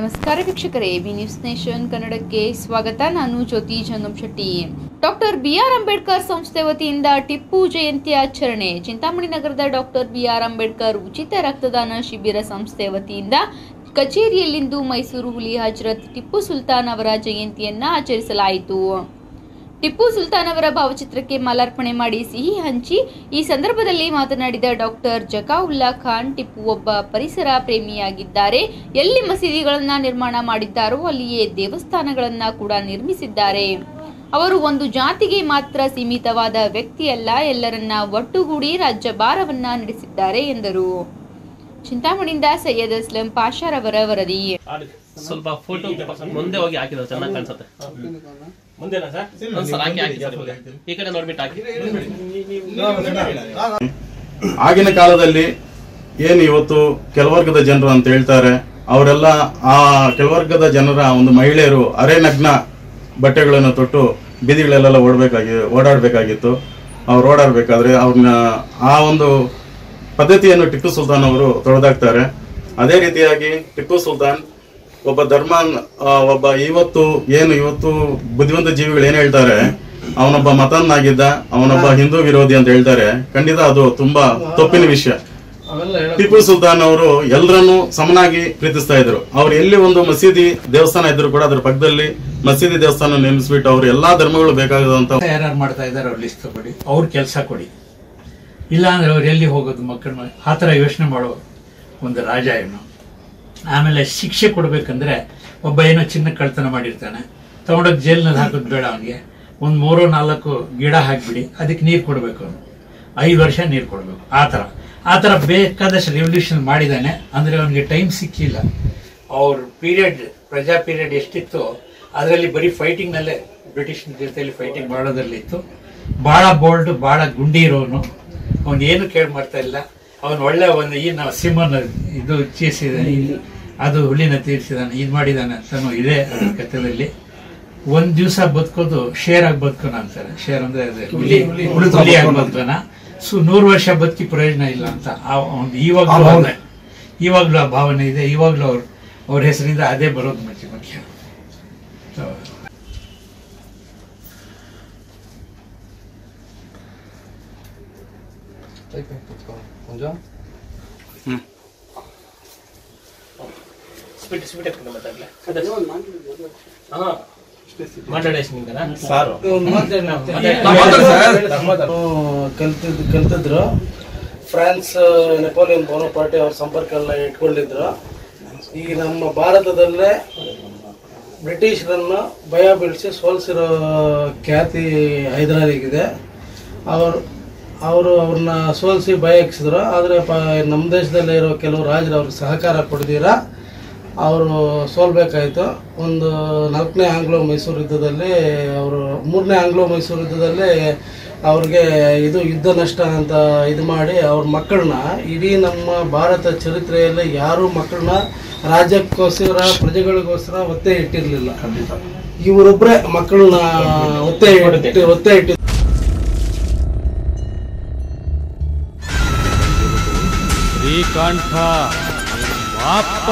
ನಮಸ್ಕಾರ ವೀಕ್ಷಕರೇ B news nation ಕನ್ನಡಕ್ಕೆ ಸ್ವಾಗತ ನಾನು ಜ್ಯೋತಿ ಜಂಗಮ್ ಶೆಟ್ಟಿ ಡಾಕ್ಟರ್ ಬಿಆರ್ ಅಂಬೇಡ್ಕರ್ ಸಂಸ್ಥೆ ವತಿಯಿಂದ ಟಿಪ್ಪು ಜಯಂತಿ ಆಚರಣೆ ಚಿಂತಾಮಣಿ ನಗರದ ಡಾಕ್ಟರ್ ಬಿಆರ್ ಅಂಬೇಡ್ಕರ್ ಉಚಿತ ರಕ್ತದಾನ ಶಿಬಿರ ಸಂಸ್ಥೆ ವತಿಯಿಂದ ಕಚೇರಿಯಲ್ಲಿಂದು ಮೈಸೂರು ಹುಲಿ ಹಜರತ್ ಟಿಪ್ಪು ಸುಲ್ತಾನ್ ಅವರ ಜಯಂತಿಯನ್ನ ಆಚರಿಸಲಾಯಿತು ಟಿಪ್ಪು ಸುಲ್ತಾನ್ ಅವರ ಭಾವಚಿತ್ರಕ್ಕೆ ಮಾಲಾರ್ಪಣೆ ಮಾಡಿ ಸಿಹಿ ಹಂಚಿ ಈ ಸಂದರ್ಭದಲ್ಲಿ ಮಾತನಾಡಿದ ಡಾಕ್ಟರ್ ಜಕಾವುಲ್ಲಾ ಖಾನ್ ಟಿಪ್ಪು ಒಬ್ಬ ಪರಿಸರ ಪ್ರೇಮಿಯಾಗಿದ್ದಾರೆ ಎಲ್ಲಿ ಮಸೀದಿಗಳನ್ನ ನಿರ್ಮಾಣ ಮಾಡಿದ್ದಾರೋ ಅಲ್ಲಿಯೇ ದೇವಸ್ಥಾನಗಳನ್ನ ಕೂಡ ನಿರ್ಮಿಸಿದ್ದಾರೆ ಅವರು ಒಂದು ಜಾತಿಗೆ ಮಾತ್ರ ಸೀಮಿತವಾದ ವ್ಯಕ್ತಿಯಲ್ಲ ಎಲ್ಲರನ್ನ ಒಟ್ಟುಗೂಡಿ ರಾಜ್ಯಭಾರವನ್ನ ನಡೆಸಿದ್ದಾರೆ ಎಂದರು ಚಿಂತಾಮಣಿಯಿಂದ ಸೈಯದ್ ಅಸ್ಲಂ ಪಾಷಾರವರ ವರದಿ ಆಡಿ. ಸ್ವಲ್ಪ ಫೋಟೋ ಮುಂದೆ ಹೋಗಿ ಹಾಕಿದ್ರೆ ಚೆನ್ನಾಗಿ ಕಾಣಿಸುತ್ತೆ ಮುಂದೆನಾ ಸರ್ ಒಂದ್ ಸಲ ಹಾಕಿ ಹಾಕಿ ಸರ್ ಇವಾಗ. ಈ ಕಡೆ ನೋಡ್ಬಿಟ್ಟು ಹಾಕಿ ಆಗಿನ ಕಾಲದಲ್ಲಿ ಏನು ಇವತ್ತು ಕೆಲವರ್ಗದ ಜನರು ಅಂತ ಹೇಳ್ತಾರೆ ಅವರೆಲ್ಲ ಆ ಕೆಲವರ್ಗದ ಜನರ ಒಂದು ಮಹಿಳೆಯರು ಅರೆ ನಗ್ನ ಬಟ್ಟೆಗಳನ್ನು ತೊಟ್ಟು ಬೀದಿಗಳಲ್ಲೆಲ್ಲ ಓಡಬೇಕಾಗಿ ಓಡಾಡಬೇಕಾಗಿತ್ತು ಅವ್ರು ಓಡಾಡಬೇಕಾದ್ರೆ ಅವ್ರನ್ನ ಆ ಒಂದು ಪದ್ಧತಿಯನ್ನು ಟಿಪ್ಪು ಸುಲ್ತಾನ್ ಅವರು ತೊಡೆದಾಕ್ತಾರೆ ಅದೇ ರೀತಿಯಾಗಿ ಟಿಪ್ಪು ಸುಲ್ತಾನ್ ಒಬ್ಬ ಧರ್ಮ ಆ, ಒಬ್ಬ ಇವತ್ತು ಏನು ಇವತ್ತು ಬುದ್ಧಿವಂತ ಜೀವಿಗಳು ಏನ್ ಹೇಳ್ತಾರೆ ಅವನೊಬ್ಬ ಮತನ್ನಾಗಿದ್ದ ಅವನೊಬ್ಬ ಹಿಂದೂ ವಿರೋಧಿ ಅಂತ ಹೇಳ್ತಾರೆ ಖಂಡಿತ ಅದು ತುಂಬಾ ತಪ್ಪಿನ ವಿಷಯ ಟಿಪ್ಪು ಸುಲ್ತಾನ್ ಅವರು ಎಲ್ಲರನ್ನು ಸಮನಾಗಿ ಪ್ರೀತಿಸ್ತಾ ಇದ್ರು ಅವ್ರು ಎಲ್ಲಿ ಒಂದು ಮಸೀದಿ ದೇವಸ್ಥಾನ ಇದ್ರು ಕೂಡ ಅದ್ರ ಪಕ್ಕದಲ್ಲಿ ಮಸೀದಿ ದೇವಸ್ಥಾನ ನಿರ್ಮಿಸ್ಬಿಟ್ಟು ಅವ್ರು ಎಲ್ಲಾ ಧರ್ಮಗಳು ಬೇಕಾದಂತ ಯಾರ್ಯಾರು ಮಾಡ್ತಾ ಇದ್ದಾರೆ ಅವ್ರ ಲಿಸ್ಟ್ ಕೊಡಿ ಅವ್ರ ಕೆಲಸ ಕೊಡಿ ಇಲ್ಲ ಅಂದ್ರೆ ಅವ್ರು ಎಲ್ಲಿ ಹೋಗೋದು ಮಕ್ಕಳನ್ನ ಆ ಥರ ಯೋಚನೆ ಮಾಡೋ ಒಂದು ರಾಜ ಇವನು ಆಮೇಲೆ ಶಿಕ್ಷೆ ಕೊಡ್ಬೇಕಂದ್ರೆ ಒಬ್ಬ ಏನೋ ಚಿನ್ನ ಕಳ್ತನ ಮಾಡಿರ್ತಾನೆ ತಗೊಂಡೋಗಿ ಜೈಲ್ನಲ್ಲಿ ಹಾಕೋದು ಬೇಡ ಅವನಿಗೆ ಒಂದು ಮೂರೋ ನಾಲ್ಕು ಗಿಡ ಹಾಕ್ಬಿಡಿ ಅದಕ್ಕೆ ನೀರು ಕೊಡಬೇಕು ಅವನು ಐದು ವರ್ಷ ನೀರು ಕೊಡಬೇಕು ಆ ಥರ ಆ ಥರ ಬೇಕಾದಷ್ಟು ರೆವಲ್ಯೂಷನ್ ಮಾಡಿದ್ದಾನೆ ಅಂದ್ರೆ ಅವನಿಗೆ ಟೈಮ್ ಸಿಕ್ಕಿಲ್ಲ ಅವ್ರ ಪೀರಿಯಡ್ ಪ್ರಜಾ ಪೀರಿಯಡ್ ಎಷ್ಟಿತ್ತು ಅದರಲ್ಲಿ ಬರೀ ಫೈಟಿಂಗ್ನಲ್ಲೇ ಬ್ರಿಟಿಷ್ ಜೊತೆಲಿ ಫೈಟಿಂಗ್ ಮಾಡೋದ್ರಲ್ಲಿ ಇತ್ತು ಭಾಳ ಬೋಲ್ಡ್ ಭಾಳ ಗುಂಡಿ ಇರೋನು ಅವನು ಏನು ಕೇಳಿ ಮಾಡ್ತಾ ಇಲ್ಲ ಅವನು ಒಳ್ಳೆ ಒಂದು ಈ ನಾವು ಸಿಂಹನ ಇದು ಚೀಸಿದಾನೆ ಅದು ಹುಲಿನ ತೀರಿಸಿದಾನೆ ಇದು ಮಾಡಿದಾನೆ ಅಂತಾನು ಇದೆ ಅದ್ರ ಕಥೆದಲ್ಲಿ ಒಂದ್ ದಿವಸ ಬದುಕೋದು ಶೇರ್ ಆಗಿ ಬದುಕೋಣ ಅಂತಾರೆ ಶೇರ್ ಅಂದ್ರೆ ಅದೇ ಹುಲಿ ಹುಲಿ ಆಗಿ ಬದುಕೋಣ ಸೊ ನೂರು ವರ್ಷ ಬದುಕಿ ಪ್ರಯೋಜನ ಇಲ್ಲ ಅಂತ ಆ ಒಂದು ಇವಾಗ್ಲೂ ಅದೇ. ಇವಾಗ್ಲೂ ಆ ಭಾವನೆ ಇದೆ ಇವಾಗ್ಲೂ ಅವ್ರ ಅವ್ರ ಹೆಸರಿಂದ ಅದೇ ಬರೋದು ಮುಖ್ಯ ಮುಖ್ಯ So, ಸ್ಪೀಟ್ ಸ್ಪೀಟ್ ಹಾಕ್ತೀನಿ ಮಾತಾಡ್ಲೆ ಹಾ ಮಾತಾಡೇಸ್ನಿಂದನಾ ಸಾರು ಕಲ್ತಿದ್ ಕಲ್ತಿದ್ರು ಫ್ರಾನ್ಸ್ ನೆಪೋಲಿಯನ್ ಬೋನೋಪಾರ್ಟಿ ಅವ್ರ ಸಂಪರ್ಕ ಎಲ್ಲ ಇಟ್ಕೊಂಡಿದ್ರು ಈ ನಮ್ಮ ಭಾರತದಲ್ಲೇ ಬ್ರಿಟಿಷರನ್ನು ಭಯ ಬೀಳಿಸಿ ಸೋಲಿಸಿರೋ ಖ್ಯಾತಿ ಹೈದರಾಲಿಗಿದೆ ಅವರು ಅವರು ಅವ್ರನ್ನ ಸೋಲಿಸಿ ಭಯ ಇಕ್ಸಿದ್ರು ಆದರೆ ಪ ನಮ್ಮ ದೇಶದಲ್ಲೇ ಇರೋ ಕೆಲವು ರಾಜರು ಅವ್ರಿಗೆ ಸಹಕಾರ ಕೊಡ್ದಿರ ಅವರು ಸೋಲ್ಬೇಕಾಯ್ತು ಒಂದು ನಾಲ್ಕನೇ ಆಂಗ್ಲೋ ಮೈಸೂರು ಯುದ್ಧದಲ್ಲಿ ಅವರು ಮೂರನೇ ಆಂಗ್ಲೋ ಮೈಸೂರು ಯುದ್ಧದಲ್ಲಿ ಅವ್ರಿಗೆ ಇದು ಯುದ್ಧ ನಷ್ಟ ಅಂತ ಇದು ಮಾಡಿ ಅವ್ರ ಮಕ್ಕಳನ್ನ ಇಡೀ ನಮ್ಮ ಭಾರತ ಚರಿತ್ರೆಯಲ್ಲಿ ಯಾರೂ ಮಕ್ಕಳನ್ನ ರಾಜ್ಯಕ್ಕೋಸ್ಕರ ಪ್ರಜೆಗಳಿಗೋಸ್ಕರ ಒತ್ತೆ ಇಟ್ಟಿರಲಿಲ್ಲ ಇವರೊಬ್ಬರೇ ಮಕ್ಕಳನ್ನ ಒತ್ತೆ ಇಟ್ಟು ಒತ್ತೆ ಇಟ್ಟಿದ್ರು ಶ್ರೀಕಂಠ ಬಾಪ್ಪ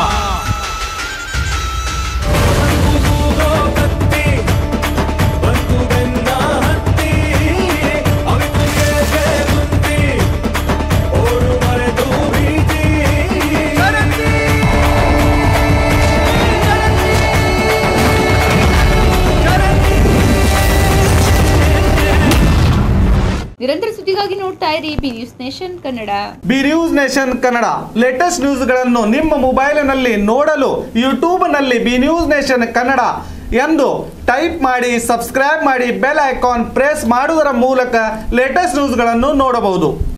ನಿರಂತರ ಸುದ್ದಿಗಾಗಿ ನೋಡ್ತಾ ಇರಿ B news nation Kannada B news nation Kannada latest ನ್ಯೂಸ್ಗಳನ್ನು ನಿಮ್ಮ ಮೊಬೈಲಿನಲ್ಲಿ ನೋಡಲು ಯೂಟ್ಯೂಬ್ನಲ್ಲಿ ಬಿ ನ್ಯೂಸ್ ನೇಷನ್ ಕನ್ನಡ ಎಂದು ಟೈಪ್ ಮಾಡಿ ಸಬ್ಸ್ಕ್ರೈಬ್ ಮಾಡಿ ಬೆಲ್ ಐಕಾನ್ ಪ್ರೆಸ್ ಮಾಡುವುದರ ಮೂಲಕ ಲೇಟೆಸ್ಟ್ ನ್ಯೂಸ್ಗಳನ್ನು ನೋಡಬಹುದು